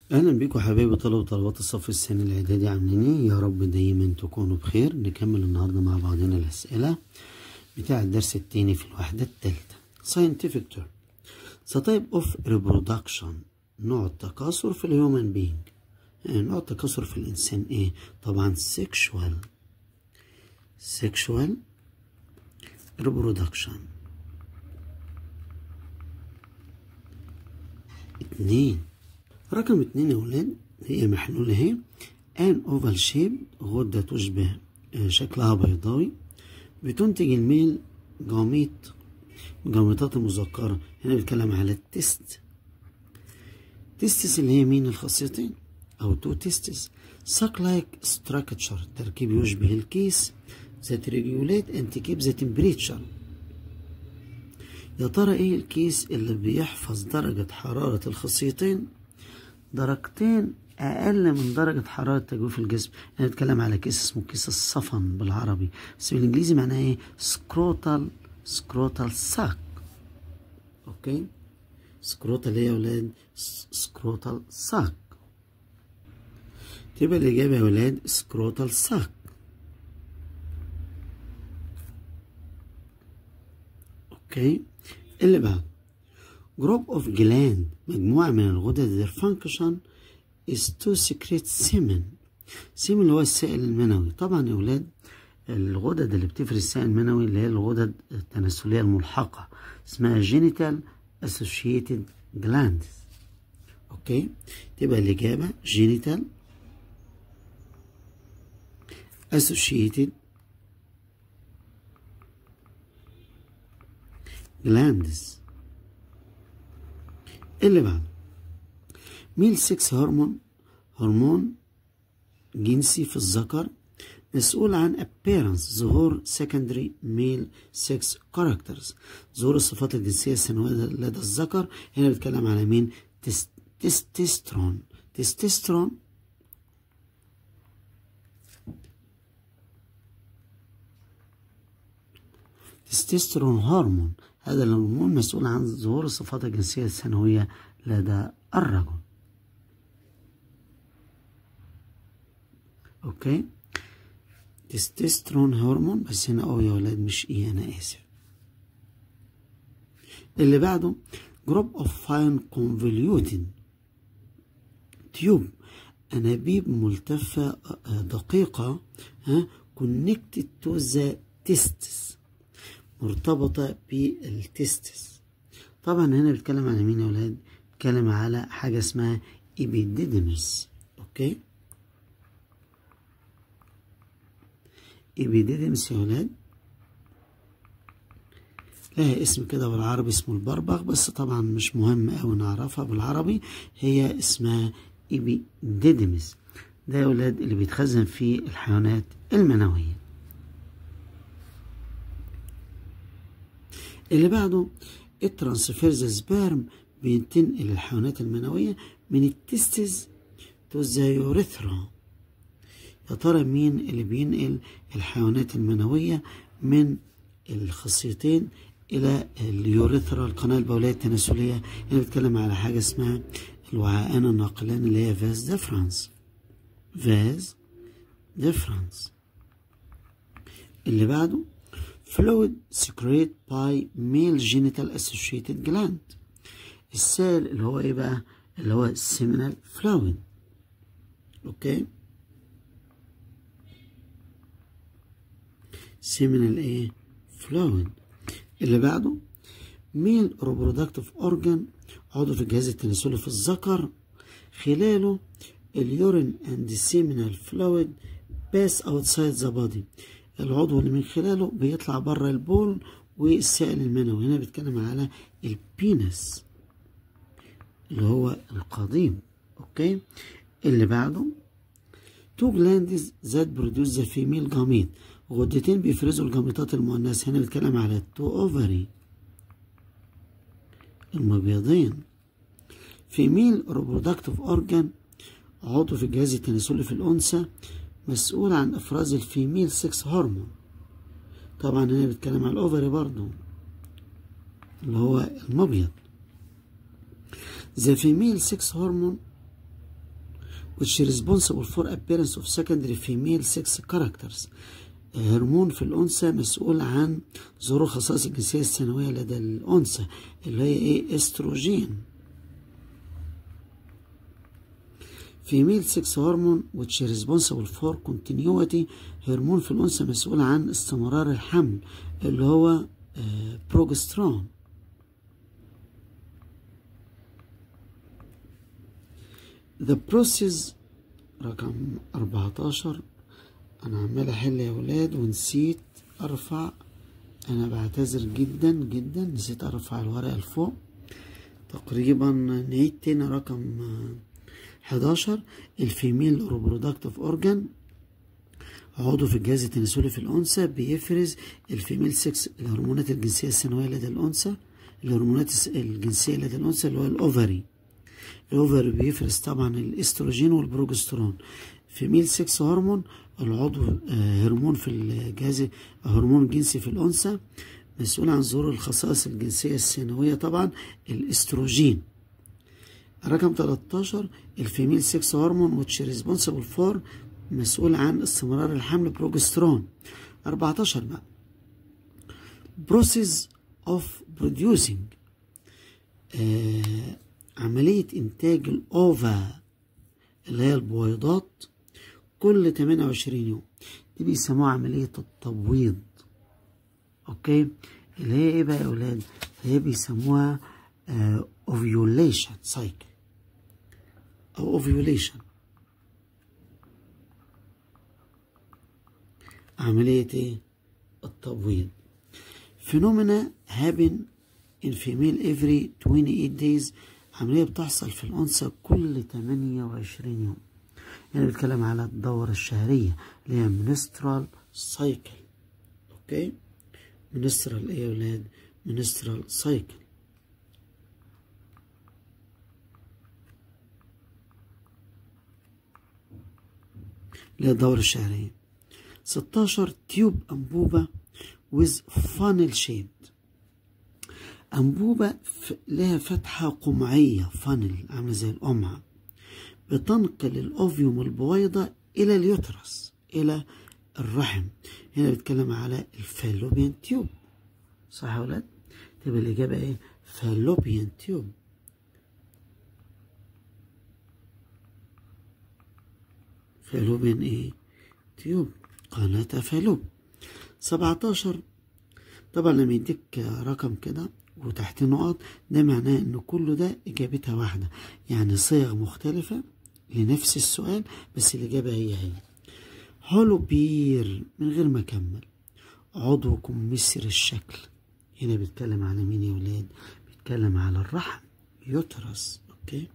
اهلا بيكم حبايبي طلبة وطلبات الصف الثاني الاعدادي عاملين ايه يا رب دايما تكونوا بخير نكمل النهارده مع بعضنا الاسئله بتاع الدرس التاني في الوحده الثالثه scientific term the type of reproduction نوع التكاثر في الهيومن بينج نوع التكاثر في الانسان ايه طبعا sexual sexual reproduction اتنين رقم اتنين يا ولاد هي محلولة اهي ان اوفال شيب غدة تشبه شكلها بيضاوي بتنتج الميل جاميط جاميطات المذكرة هنا بيتكلم على التست تستس اللي هي مين الخاصيتين او تو تستس ساك لايك ستراكتشر تركيب يشبه الكيس ذات ريجوليت انت كيب ذا تمبريتشر يا ترى ايه الكيس اللي بيحفظ درجة حرارة الخصيتين درجتين اقل من درجة حرارة تجويف الجسم انا بتكلم على كيس اسمه كيس الصفن بالعربي بس بالانجليزي معناه ايه سكروتال سكروتال ساك اوكي سكروتال ايه يا ولاد سكروتال ساك تبقى الاجابة يا ولاد سكروتال ساك اوكي اللي بعد group of gland مجموعة من الغدد their function is to secrete semen semen اللي هو السائل المنوي طبعا يا ولاد الغدد اللي بتفرز السائل المنوي اللي هي الغدد التناسلية الملحقة اسمها genital associated glands اوكي تبقى الإجابة genital associated glands اللي بعده ميل 6 هرمون هرمون جنسي في الذكر مسؤول عن appearance ظهور secondary male sex characters ظهور الصفات الجنسية الثانوية لدى الذكر هنا بيتكلم على مين تستوستيرون تستوستيرون تستوستيرون هرمون هذا الهرمون مسؤول عن ظهور الصفات الجنسية الثانوية لدى الرجل اوكي تستوستيرون هرمون بس هنا اه يا ولاد مش ايه انا اسف اللي بعده جروب اوف فاين كونفوليوتد تيوب انابيب ملتفة دقيقة ها كونكتد تو ذا تستس مرتبطة بالتستس طبعا هنا بيتكلم على مين يا ولاد بيتكلم على حاجة اسمها إبيديدمس أوكي إبيديدمس يا ولاد لها اسم كده بالعربي اسمه البربغ بس طبعا مش مهم أوي نعرفها بالعربي هي اسمها إبيديدمس ده يا ولاد اللي بيتخزن فيه الحيوانات المنوية اللي بعده الترانسفيرز سبيرم بينتقل الحيوانات المنوية من التستز تو ذا يوريثرا يا ترى مين اللي بينقل الحيوانات المنوية من الخصيتين إلى اليوريثرا القناة البولية التناسلية هنا بتكلم على حاجة اسمها الوعاءان الناقلان اللي هي فاز ديفرانس فاز ديفرانس اللي بعده fluid secreted by male genital associated gland السائل اللي هو ايه بقى اللي هو seminal fluid اوكي seminal ايه fluid اللي بعده male reproductive organ عضو في الجهاز التناسلي في الذكر خلاله اليورين and seminal fluid pass outside the body العضو اللي من خلاله بيطلع بره البول والسائل المنوي هنا بيتكلم على البينس اللي هو القضيب اوكي اللي بعده تو جلاندز ذات برودوس ذا فيميل جاميت غدتين بيفرزوا الجاميطات المؤنثة هنا بيتكلم على التو اوفري المبيضين فيميل ريبرودكتيف اورجان عضو في الجهاز التناسلي في الانثى مسؤول عن افراز الفيميل سكس هرمون طبعا هنا بيتكلم على الاوفري برضو اللي هو المبيض The female sex hormone which is responsible for appearance of secondary female sex characters هرمون في الأنثى مسؤول عن ظهور خصائص الجنسية الثانوية لدى الأنثى اللي هي إيه استروجين female sex hormone which is responsible for continuity هرمون في الأنثى مسؤول عن استمرار الحمل اللي هو بروجسترون the process رقم 14 انا عمال احل يا ولاد ونسيت ارفع انا بعتذر جدا جدا نسيت ارفع الورقه لفوق تقريبا نعيد تاني رقم 11 الفيميل ريبرودكتيف اورجان عضو في الجهاز التناسلي في الانثى بيفرز الفيميل سكس الهرمونات الجنسيه الثانويه لدى الانثى الهرمونات الجنسيه لدى الانثى اللي هو الاوفري الاوفري بيفرز طبعا الاستروجين والبروجسترون فيميل سكس هرمون العضو هرمون في الجهاز هرمون جنسي في الأنثى مسؤول عن ظهور الخصائص الجنسية الثانوية طبعا الاستروجين رقم 13 الفيميل سكس هرمون which responsible for مسؤول عن استمرار الحمل بروجسترون 14 بقى process of producing آه عملية إنتاج الأوفا اللي هي البويضات كل 28 يوم دي بيسموها عملية التبويض اوكي اللي هي ايه بقى يا اولاد هي بيسموها اوفيوليشن uh, سايكل او اوفيوليشن عملية ايه التبويض فينومينا happen in female every 28 days عملية بتحصل في الأنثى كل 28 يوم يعني بيتكلم على الدورة الشهرية اللي هي منسترال سايكل اوكي منسترال ايه يا ولاد منسترال سايكل اللي هي الدورة الشهرية 16 تيوب أنبوبة with funnel shaped أنبوبة لها فتحة قمعية فانل عاملة زي القمعة بتنقل الأوفيوم البويضة إلى اليوترس إلى الرحم هنا بيتكلم على الفالوبيان تيوب صح يا ولاد؟ تبقى الإجابة إيه؟ فالوبيان تيوب فالوبيان إيه؟ تيوب قناة فالوب 17 طبعا لما يديك رقم كده وتحت نقط ده معناه ان كله ده اجابتها واحدة يعني صيغ مختلفة لنفس السؤال بس الاجابة هي هي هولو بير من غير ما اكمل عضوكم مسر الشكل هنا بيتكلم على مين يا ولاد بيتكلم على الرحم يوترس اوكي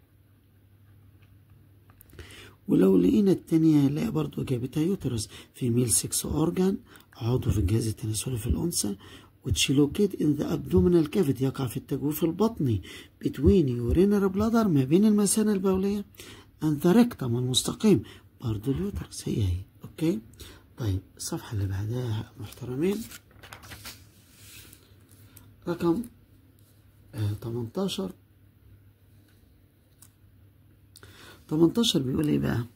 ولو لقينا التانية هنلاقي برضو إجابتها يوترس في ميل سكس أورجان عضو في الجهاز التناسلي في الأنثى which locate in the abdominal cavity يقع في التجويف البطني between urinary bladder ما بين المثانة البولية and the rectum المستقيم برضو اليوترس هي هي اوكي طيب الصفحة اللي بعدها محترمين رقم آه 18 18 بيقول ايه بقى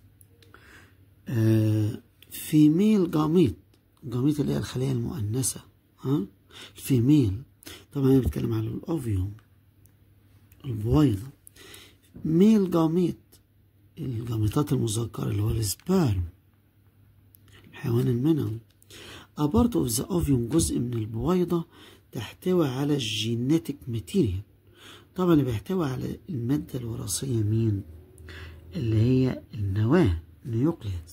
آه فيميل جاميت جاميت اللي هي الخلية المؤنثة ها الفيميل طبعا هي بتتكلم على الاوفيوم البويضة ميل جاميت الجاميتات المذكرة اللي هو السبارم الحيوان المنوي أبارت اوف ذا اوفيوم جزء من البويضة تحتوي على الجينيتك ماتيريال طبعا اللي بيحتوي على المادة الوراثية مين اللي هي النواة نيوكليس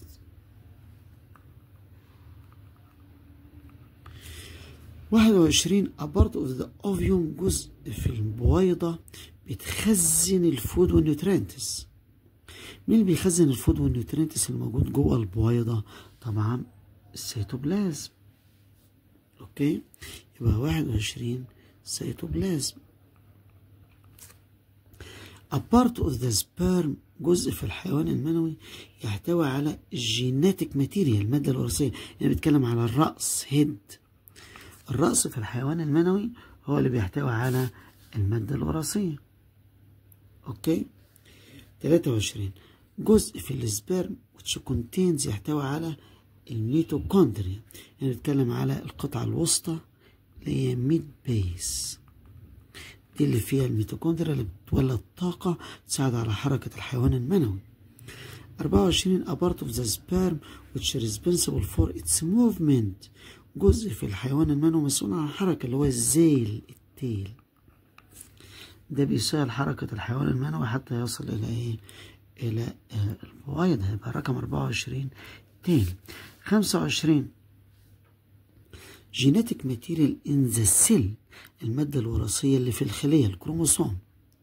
واحد وعشرين أبارت اوف ذا اوفيوم جزء في البويضة بتخزن الفود والنيوترينتس مين اللي بيخزن الفود والنيوترينتس الموجود جوه البويضة طبعا السيتوبلازم اوكي يبقى واحد وعشرين سيتوبلازم A part of the sperm جزء في الحيوان المنوي يحتوي على الجيناتيك ماتيريال المادة الوراثية يعني بيتكلم على الرأس هيد الرأس في الحيوان المنوي هو اللي بيحتوي على المادة الوراثية اوكي 23 جزء في السبرم which contains يحتوي على الميتوكوندريا يعني بنتكلم على القطعة الوسطى اللي هي ميد بيس دي اللي فيها الميتوكوندريا اللي بتولد طاقة تساعد على حركة الحيوان المنوي 24 a part of the sperm which is responsible for its movement جزء في الحيوان المنوي مسؤول عن الحركة اللي هو الزيل التيل ده بيسهل حركة الحيوان المنوي حتى يصل إلى إيه؟ إلى آه البويض هيبقى رقم 24 تاني 25 جينيتك ماتيريال ان ذا سيل المادة الوراثية اللي في الخلية الكروموسوم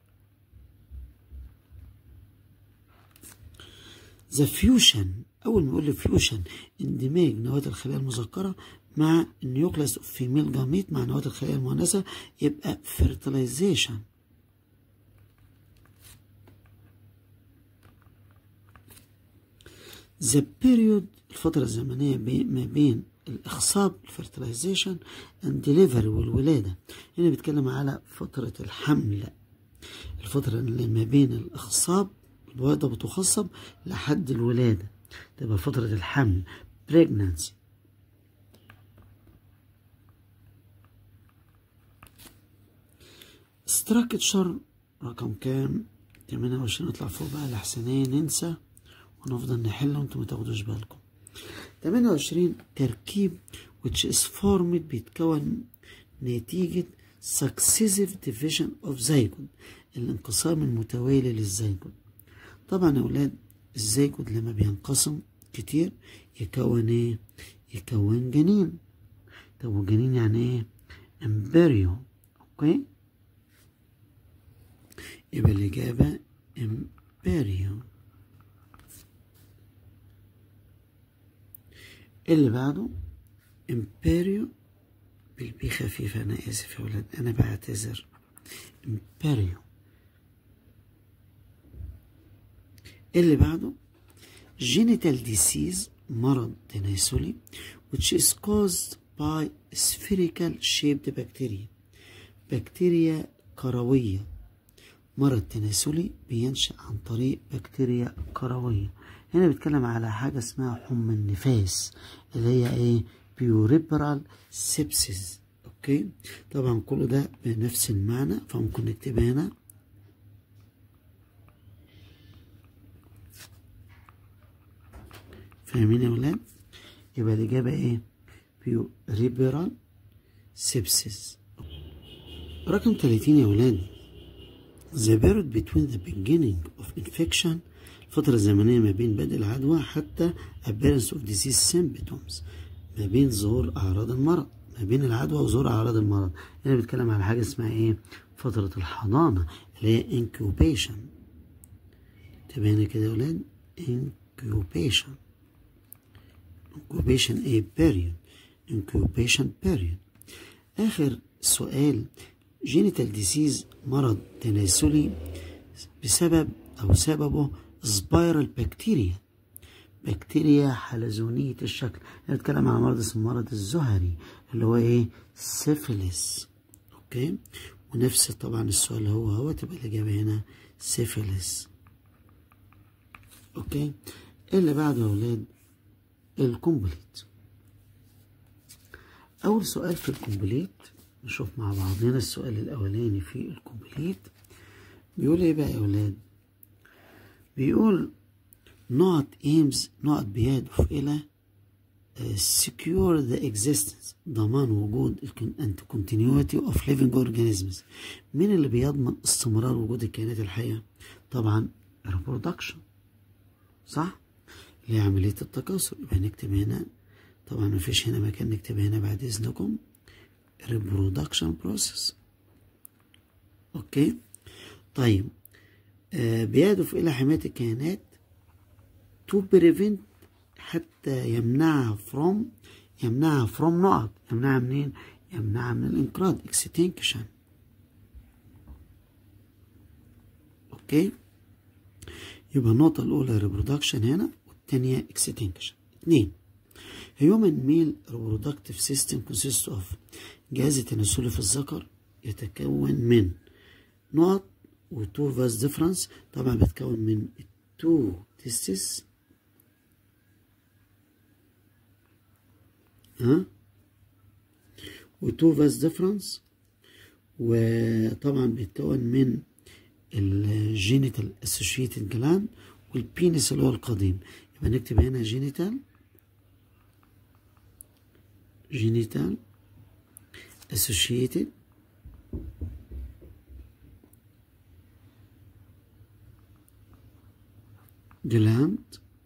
ذا فيوشن أول ما يقول لي فيوشن اندماج نواة الخلية المذكرة مع النيوكلاس اوف فيميل جاميت مع نواة الخلية المؤنثة يبقى fertilization the period الفترة الزمنية ما بين الإخصاب الفرتلايزيشن and delivery والولادة هنا بيتكلم على فترة الحمل الفترة اللي ما بين الإخصاب البويضة بتخصب لحد الولادة تبقى فترة الحمل pregnancy structure رقم كام 28 نطلع فوق بقى لحسنين ننسى ونفضل نحل وانتم ما تاخدوش بالكم 28 تركيب which is formed بيتكون نتيجة successive division of zygote الانقسام المتوالي للزيجود طبعا يا ولاد الزيجود لما بينقسم كتير يكون ايه يكون جنين طب والجنين يعني ايه امبريو اوكي يبقى الإجابة امبريو اللي بعده امبريو بالبي خفيفة أنا آسف يا ولاد أنا بعتذر امبريو اللي بعده genital disease مرض تناسلي which is caused by spherical shaped bacteria بكتيريا كروية مرض تناسلي بينشأ عن طريق بكتيريا كروية هنا بيتكلم على حاجة اسمها حمى النفاس اللي هي ايه بيوريبرال سيبسيس اوكي طبعا كل ده بنفس المعنى فممكن نكتبها هنا فاهمين يا ولاد يبقى الإجابة ايه بيوريبرال سيبسيس رقم 30 يا ولاد the period between the beginning of infection الفترة الزمنية ما بين بدء العدوى حتى appearance of disease symptoms ما بين ظهور أعراض المرض ما بين العدوى وظهور أعراض المرض هنا بيتكلم على حاجة اسمها إيه فترة الحضانة اللي هي incubation تبقى هنا كده يا ولاد incubation incubation A period incubation period آخر سؤال جينيتال ديزيز مرض تناسلي بسبب أو سببه سبايرال بكتيريا بكتيريا حلزونية الشكل نتكلم عن مرض اسمه مرض الزهري اللي هو ايه سيفيلس اوكي ونفس طبعا السؤال هو هو تبقى الإجابة هنا سيفيلس اوكي اللي بعده يا ولاد الكومبليت أول سؤال في الكومبليت نشوف مع بعضنا السؤال الأولاني في الكومبليت بيقول إيه بقى يا ولاد بيقول not aims not بيهدف إلى uh, secure the existence ضمان وجود and continuity of living organisms مين اللي بيضمن استمرار وجود الكائنات الحية طبعا reproduction صح اللي هي عملية التكاثر يبقى نكتب هنا طبعا مفيش هنا مكان نكتب هنا بعد إذنكم reproduction process اوكي طيب آه بيهدف الى حماية الكائنات to prevent حتى يمنعها from يمنعها from نقط يمنعها منين يمنعها من الانقراض extinction اوكي يبقى النقطة الأولى reproduction هنا والتانية extinction اتنين human male reproductive system consists of جهاز التناسلي في الذكر يتكون من نقط وتو فاز ديفرنس طبعا بيتكون من two testes ها وتو فاس ديفرنس وطبعا بيتكون من الجينيتال اسوشيتد جلاند والبينس اللي هو القديم يبقى نكتب هنا جينيتال جينيتال associated gland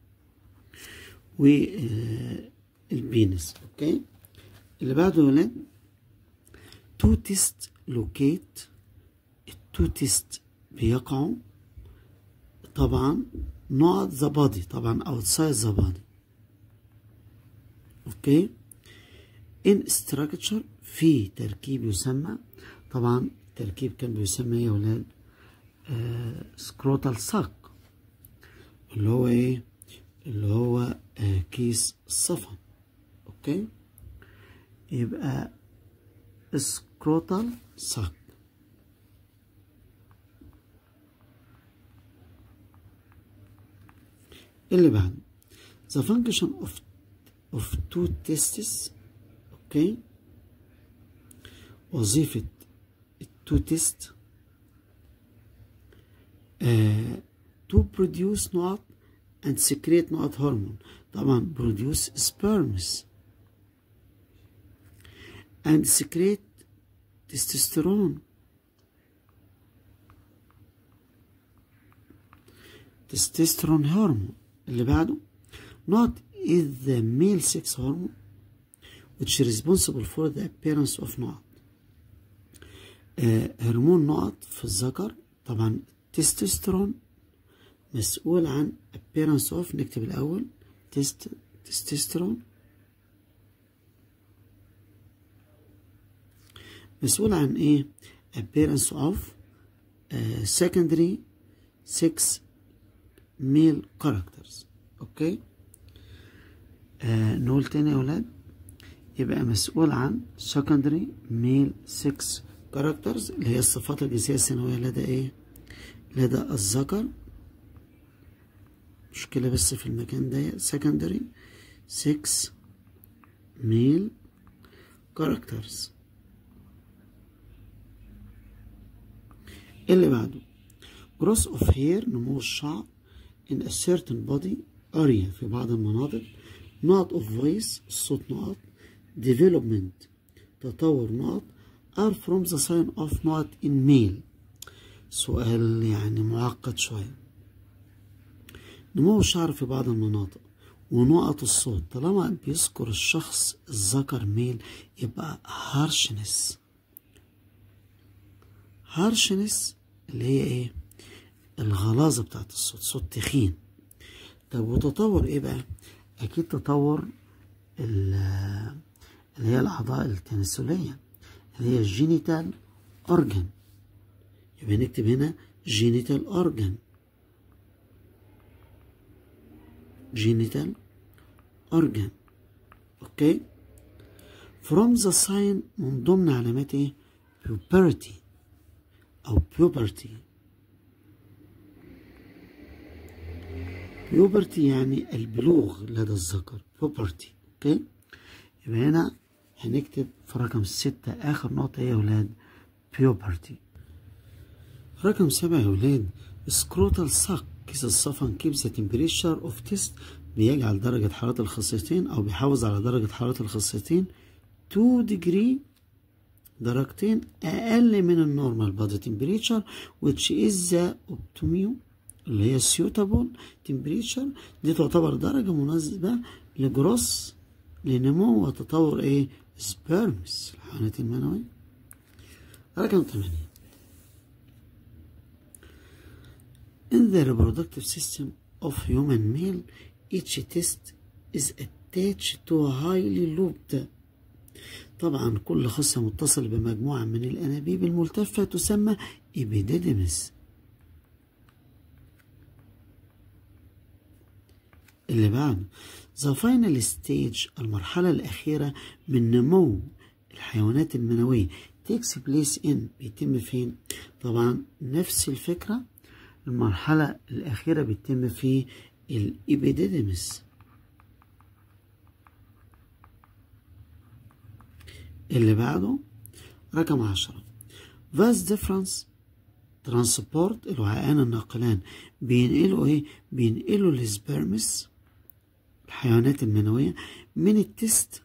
والبينس اوكي اللي بعده يا ولاد تو تيست لوكيت التو تيست بيقعوا طبعا not the body طبعا outside the body اوكي in structure في تركيب يسمى طبعا التركيب كان بيسمى ايه يا ولاد آه سكروتال ساق اللي هو ايه اللي هو آه كيس الصفن اوكي يبقى سكروتال ساق اللي بعد the function of of two testes اوكي وظيفة التو تيست uh, to produce نقط and secrete نقط هرمون طبعا produce sperms and secrete testosterone testosterone هرمون اللي بعده not is the male sex hormone which is responsible for the appearance of نقط آه هرمون نقط في الذكر طبعا التستوستيرون مسؤول عن appearance of نكتب الأول تست تستوستيرون مسؤول عن ايه appearance of uh, secondary sex male characters اوكي آه نقول تاني يا ولاد يبقى مسؤول عن secondary male sex characters اللي هي الصفات الجنسية الثانوية لدى ايه لدى الذكر مشكلة بس في المكان ده secondary sex male characters اللي بعده growth of hair نمو الشعر in a certain body area في بعض المناطق not of voice الصوت نقط development تطور نقط are from the sign of not in male سؤال يعني معقد شوية نمو الشعر في بعض المناطق ونقط الصوت طالما بيذكر الشخص الذكر ميل يبقى harshness harshness اللي هي ايه الغلاظة بتاعت الصوت صوت تخين طب وتطور ايه بقى اكيد تطور اللي هي الاعضاء التناسلية اللي هي الجينيتال اورجان يبقى نكتب هنا جينيتال اورجان جينيتال اورجان اوكي from the sign من ضمن علامات ايه puberty او puberty puberty يعني البلوغ لدى الذكر puberty اوكي يبقى هنا هنكتب في رقم ستة آخر نقطة إيه يا ولاد puberty رقم سبعة يا ولاد سكروتال ساك كيس الصفن كيب ذا تمبريتشر اوف تيست بيجعل درجة حرارة الخصيتين أو بيحافظ على درجة حرارة الخصيتين 2 degree درجتين أقل من النورمال بادي تمبريتشر which is the optimum اللي هي suitable temperature دي تعتبر درجة مناسبة لجروس لنمو وتطور ايه سبيرمز الحيوانات المنوية رقم ثمانية In the reproductive system of human male each test is attached to a highly looped طبعا كل خصة متصل بمجموعة من الأنابيب الملتفة تسمى إبيديديمس اللي بعده The final stage المرحلة الأخيرة من نمو الحيوانات المنوية takes place in بيتم فين؟ طبعا نفس الفكرة المرحلة الأخيرة بتتم في الإبيديدمس اللي بعده رقم عشرة vast difference ترانسبورت الوعاءان الناقلان بينقلوا ايه بينقلوا السبرمس الحيوانات المنوية من التست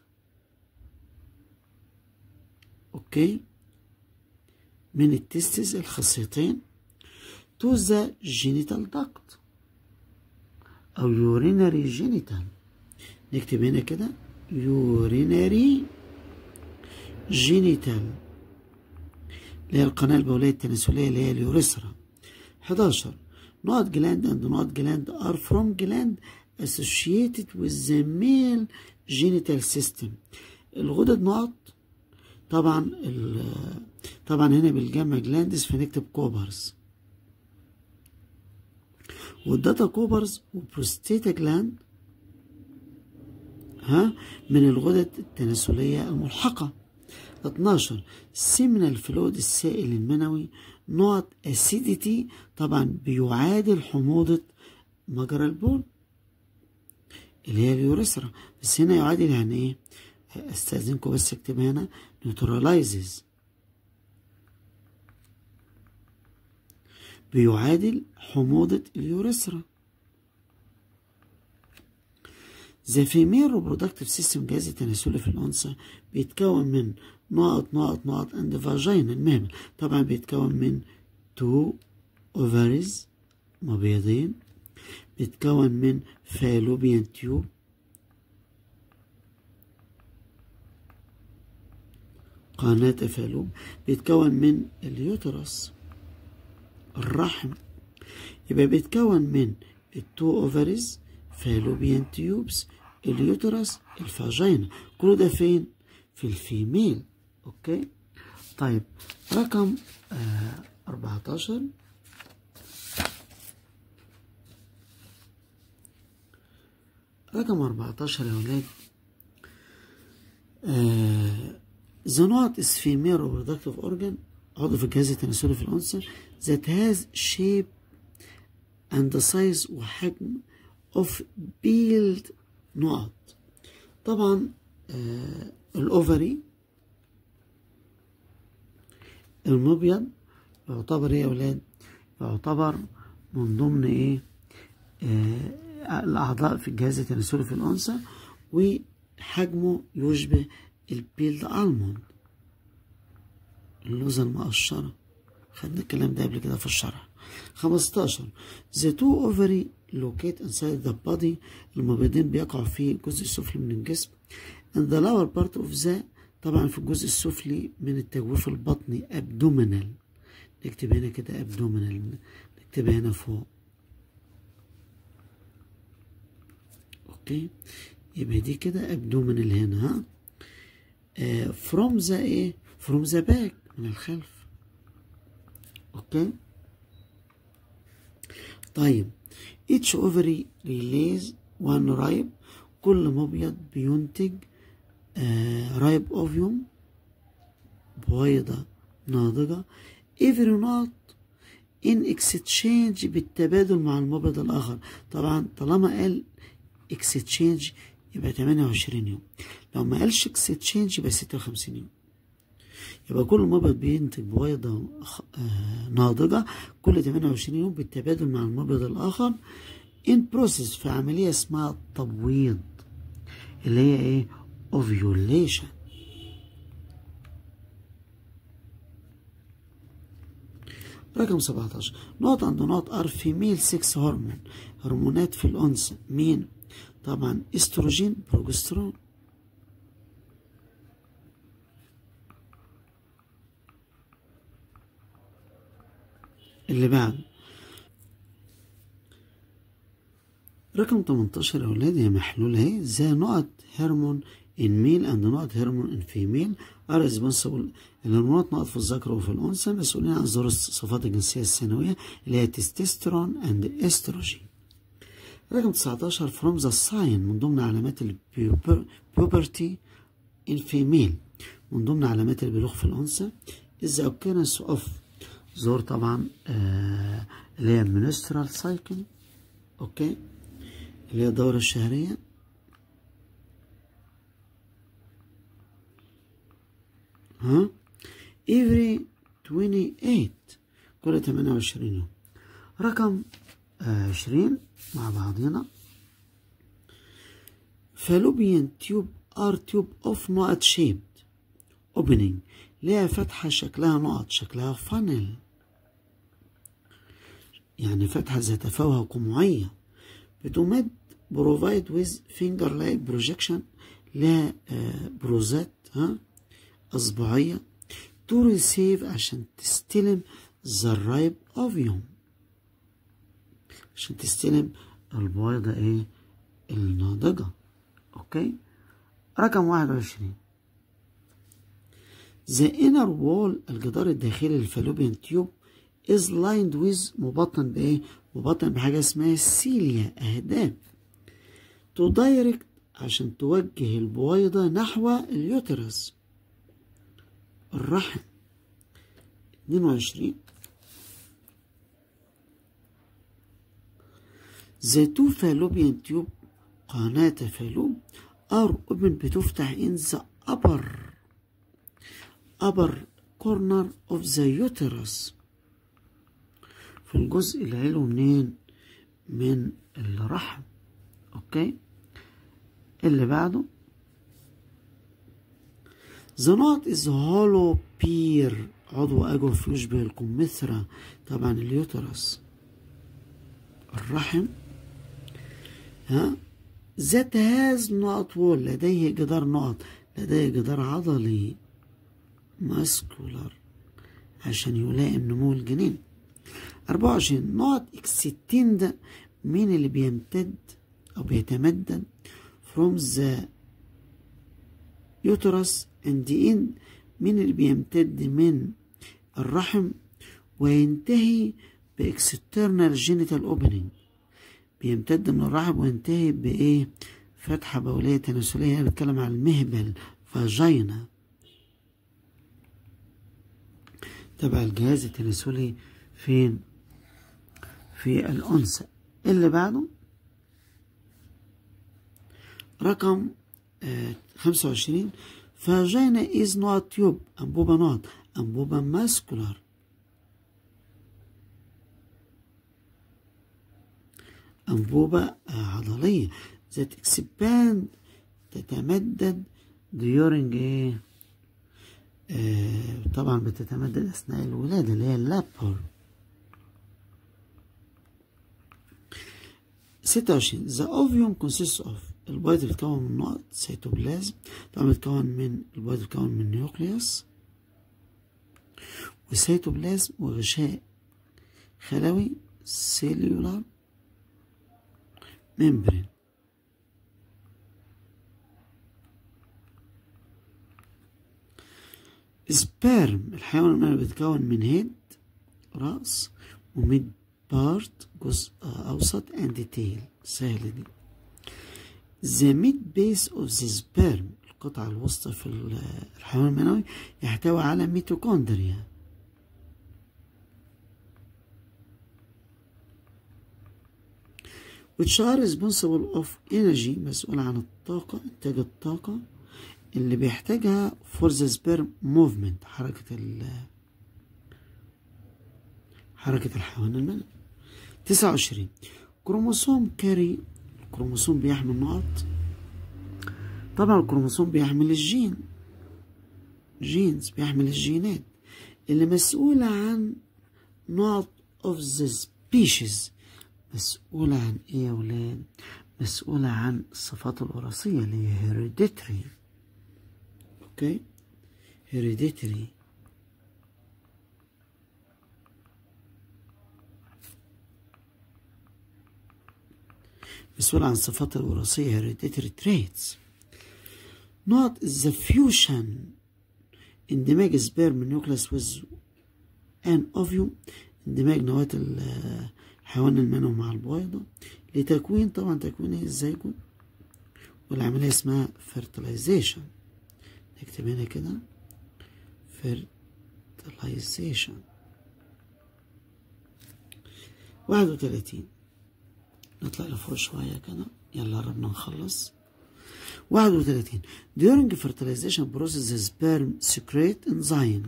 اوكي من التستس الخصيتين to the genital duct او urinary genital نكتب هنا كده urinary genital اللي هي القناة البولية التناسلية اللي هي اليوريثرا 11 not gland and not gland are from gland associated with the male genital system الغدد نقط طبعا طبعا هنا بالجمع جلاندس فنكتب كوبرز والداتا كوبرز وبروستيتا جلاند ها من الغدد التناسلية الملحقة 12 سيمنال فلويد السائل المنوي نوت اسيديتي طبعا بيعادل حموضة مجرى البول اللي هي اليوريثرا بس هنا يعادل يعني ايه استاذنكم بس اكتب هنا نيوتراليزز بيعادل حموضة اليوريثرا The female reproductive system جهاز التناسلي في الأنثى بيتكون من نقط نقط نقط and vagina المهبل طبعا بيتكون من two ovaries مبيضين بيتكون من fallopian tube قناة فالوب بيتكون من اليوترس الرحم يبقى بيتكون من التو اوفريز فالوبيان تيوبس اليوترس الفاجينا كل ده فين في الفيميل اوكي طيب رقم آه 14 رقم 14 يا ولاد آه The knot is female reproductive organ عضو في الجهاز التناسلي في الأنثى that has shape and size وحجم of peeled نقط طبعا آه الأوفري المبيض يعتبر ايه يا ولاد يعتبر من ضمن ايه آه الأعضاء في الجهاز التناسلي في الأنثى وحجمه يشبه البيلد ألموند اللوزة المقشرة خدنا الكلام ده قبل كده في الشرح 15 The two ovary locate inside the body المبيضين بيقعوا في الجزء السفلي من الجسم and the lower part of the طبعا في الجزء السفلي من التجويف البطني abdominal نكتب هنا كده abdominal نكتب هنا فوق اوكي يبقى دي كده abdominal هنا ها آه from the ايه from the back من الخلف اوكي طيب each ovary relays one ripe كل مبيض بينتج آه رايب اوفيوم بويضة ناضجة every not in exchange بالتبادل مع المبيض الآخر طبعا طالما قال exchange يبقى 28 يوم لو ما قالش exchange يبقى 56 يوم يبقى كل مبيض بينتج بويضة آه ناضجة كل 28 يوم بالتبادل مع المبيض الآخر in process في عملية اسمها التبويض اللي هي ايه ovulation رقم 17 نوت عند نوت ار فيميل 6 هرمون هرمونات في الأنثى مين؟ طبعا استروجين بروجسترون اللي بعد رقم 18 يا أولاد هي محلولة اهي ذا نقط هرمون in male and نقط هرمون in female are responsible الهرمونات نقط في الذكر وفي الأنثى مسؤولين عن ظهور الصفات الجنسية الثانوية اللي هي تستوستيرون and استروجين رقم 19 from the sign من ضمن علامات البيوبرتي in female من ضمن علامات البلوغ في الأنثى is the occurrence of زور طبعا آه اللي هي المنسترال سايكل اوكي اللي هي الدورة الشهرية ها every 28 كل 28 يوم رقم آه 20 مع بعضنا fallopian tube are tube of نقط shaped opening ليها فتحة شكلها نقط شكلها فانل يعني فتحة ذات فوهة قمعية بتمد provide with finger like projection لها آه بروزات ها أصبعية to receive عشان تستلم the ripe ovum عشان تستلم البويضة ايه الناضجة اوكي رقم واحد وعشرين The inner wall الجدار الداخلي للفالوبيان تيوب is lined with مبطن بايه مبطن بحاجة اسمها سيليا أهداف to direct عشان توجه البويضة نحو اليوترس الرحم 22 The two fallopian tube قناة فالوب are open بتفتح in the upper upper corner of the uterus في الجزء العلوي منين من الرحم اوكي اللي بعده The knot is hollow pear عضو أجوف يشبه القمثرة طبعا اليوترس الرحم ها ذات هاز نقط وول لديه جدار نقط لديه جدار عضلي ماسكولار عشان يلائم نمو الجنين أربعة وعشرين نقط اكستند مين اللي بيمتد أو بيتمدد from the uterus and the end مين اللي بيمتد من الرحم وينتهي باكسترنال جينيتال اوبننج بيمتد من الرحم وينتهي بايه فتحة بولية تناسلية أنا بتكلم عن المهبل فاجينا تبع الجهاز التناسلي فين في الأنثى اللي بعده رقم خمسة وعشرين فاجينا is not tube أنبوبة نوت أنبوبة ماسكولار أنبوبة عضلية that expand تتمدد during ايه آه طبعا بتتمدد أثناء الولادة اللي هي اللابر ستة وعشرين the ovum consists of البيض بيتكون من نقط سيتوبلازم طبعا بيتكون من البيض بيتكون من نيوكليوس وسيتوبلازم وغشاء خلوي سيلولار ممبرين سبيرم الحيوان المنوي بيتكون من هيد رأس وميد بارت جزء أوسط اند تيل سهلة دي The mid base of the sperm القطعة الوسطى في الحيوان المنوي يحتوي على ميتوكوندريا which are responsible of energy مسؤول عن الطاقة إنتاج الطاقة اللي بيحتاجها for the sperm movement حركة ال حركة الحيوان المنوي تسعة وعشرين كروموسوم كاري الكروموسوم بيحمل نقط طبعا الكروموسوم بيحمل الجين جينز بيحمل الجينات اللي مسؤولة عن نقط of the species مسؤولة عن ايه يا ولاد مسؤولة عن الصفات الوراثية اللي هي hereditary اوكي hereditary مسؤول عن الصفات الوراثية hereditary traits not the fusion اندماج سبيرم نيوكلاس with an ovum اندماج نواة الحيوان المنوي مع البويضة لتكوين طبعا تكوين الزيجوت والعملية اسمها fertilization نكتب هنا كده fertilization واحد وتلاتين نطلع لفوق شوية كده يلا قربنا نخلص واحد وتلاتين during fertilization process the sperm secrete enzyme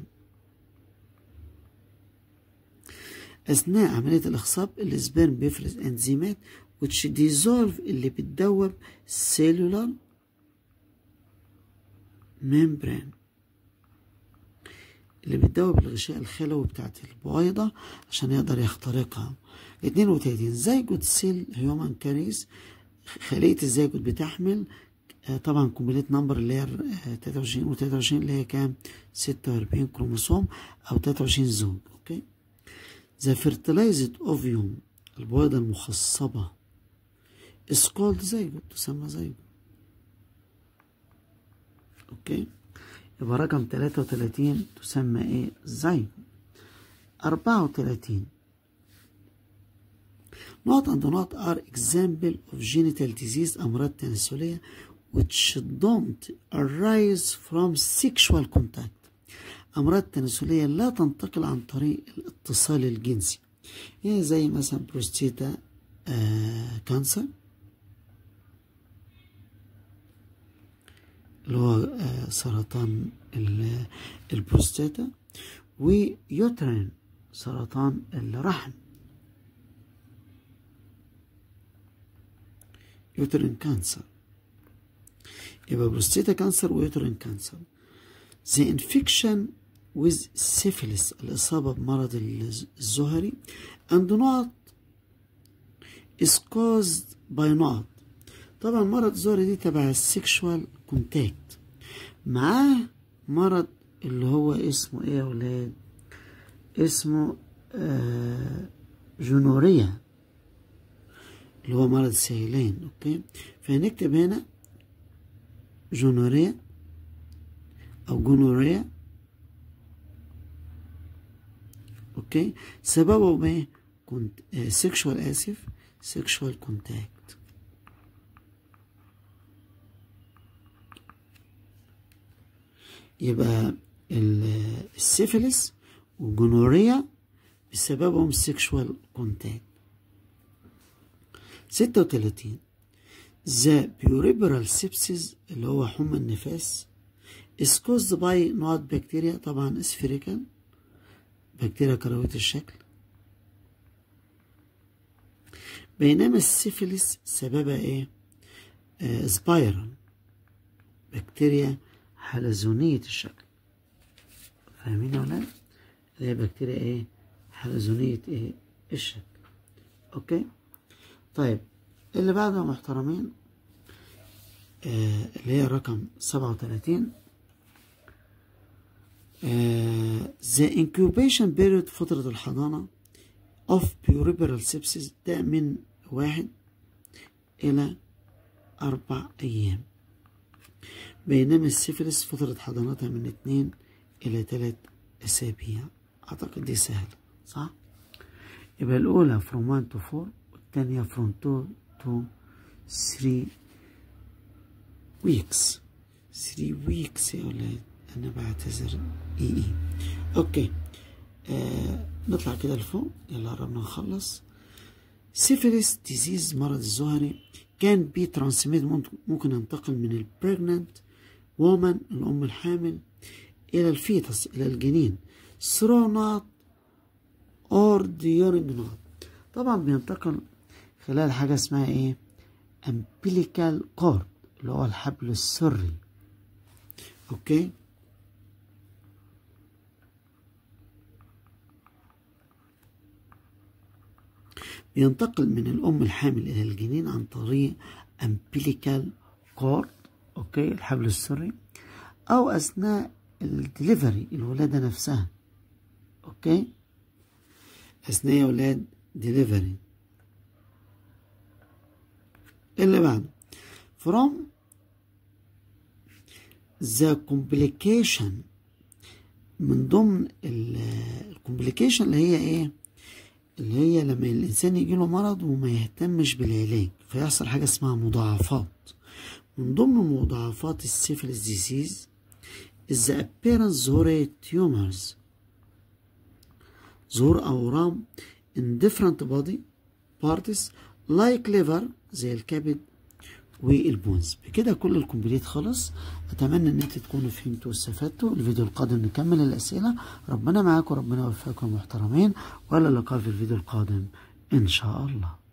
أثناء عملية الإخصاب السبرم بيفرز أنزيمات which dissolve اللي بتدوب cellular membrane اللي بتدوب الغشاء الخلوي بتاعت البويضة عشان يقدر يخترقها 32 زيجوت سيل هيومن كاريز خلية الزيجوت بتحمل طبعا كومبليت نمبر اللي هي 23 و 23 اللي هي كام 46 كروموسوم او 23 زوج اوكي ذا فيرتلايزد اوفيوم البويضة المخصبة اسكولد زيجوت تسمى زيجوت اوكي يبقى رقم 33 تسمى ايه زيجوت 34 Not and not are example of genital disease أمراض تناسلية which don't arise from sexual contact أمراض تناسلية لا تنتقل عن طريق الاتصال الجنسي يعني زي مثلا بروستيتا آه كانسر اللي هو آه سرطان البروستاتا ويوترين سرطان الرحم يوترين كانسر يبقى بروستاتا كانسر ويوترين كانسر the infection with syphilis الإصابة بمرض الزهري and not is caused by not طبعا مرض الزهري دي تبع السكشوال كونتاكت معاه مرض اللي هو اسمه ايه يا ولاد اسمه آه جنوريا اللي هو مرض السيلان اوكي فهنكتب هنا جونوريا او جونوريا اوكي سببه ايه كنت سيكشوال اسف سيكشوال كونتاكت يبقى السيفيلس والجونوريا بسببهم سيكشوال كونتاكت ستة وتلاتين ذا بيوريبرال سيبسيس اللي هو حمى النفاس is caused by نوع بكتيريا طبعا اسفيريكال بكتيريا كروية الشكل بينما السيفيلس سببها ايه آه سبايرال بكتيريا حلزونية الشكل فاهمين يا ولاد اللي هي بكتيريا ايه حلزونية ايه الشكل اوكي طيب اللي بعده يا محترمين آه اللي هي رقم سبعة وتلاتين آه the incubation period فترة الحضانة of puerperal sepsis ده من واحد إلى أربع أيام بينما السيفلس فترة حضانتها من اتنين إلى تلات أسابيع أعتقد دي سهلة صح؟ يبقى الأولى from 1 to 4 والتانية from 2 to 3 weeks 3 weeks يا ولاد أنا بعتذر إي إي أوكي آه نطلع كده لفوق يلا قربنا نخلص سيفيليس ديزيز مرض الزهري كان بي ترانسميت ممكن ينتقل من البريجننت وومن الأم الحامل إلى الفيتس إلى الجنين through not or during not طبعا بينتقل خلال حاجة اسمها ايه umbilical cord اللي هو الحبل السري اوكي بينتقل من الأم الحامل إلى الجنين عن طريق umbilical cord أوكي الحبل السري أو أثناء الدليفري الولادة نفسها أوكي أثناء يا ولاد دليفري اللي بعده from the complication من ضمن الكومبليكيشن اللي هي ايه اللي هي لما الانسان يجيله مرض وما يهتمش بالعلاج فيحصل حاجه اسمها مضاعفات من ضمن مضاعفات السيفلس ديزيز is the appearance ظهور tumors ظهور أورام in different body بارتس لايك ليفر زي الكبد والبونز بكده كل الكومبليت خلص اتمنى ان انتوا تكونوا فهمتوا واستفدتوا الفيديو القادم نكمل الاسئله ربنا معاكم ربنا يوفقكم محترمين والى اللقاء في الفيديو القادم ان شاء الله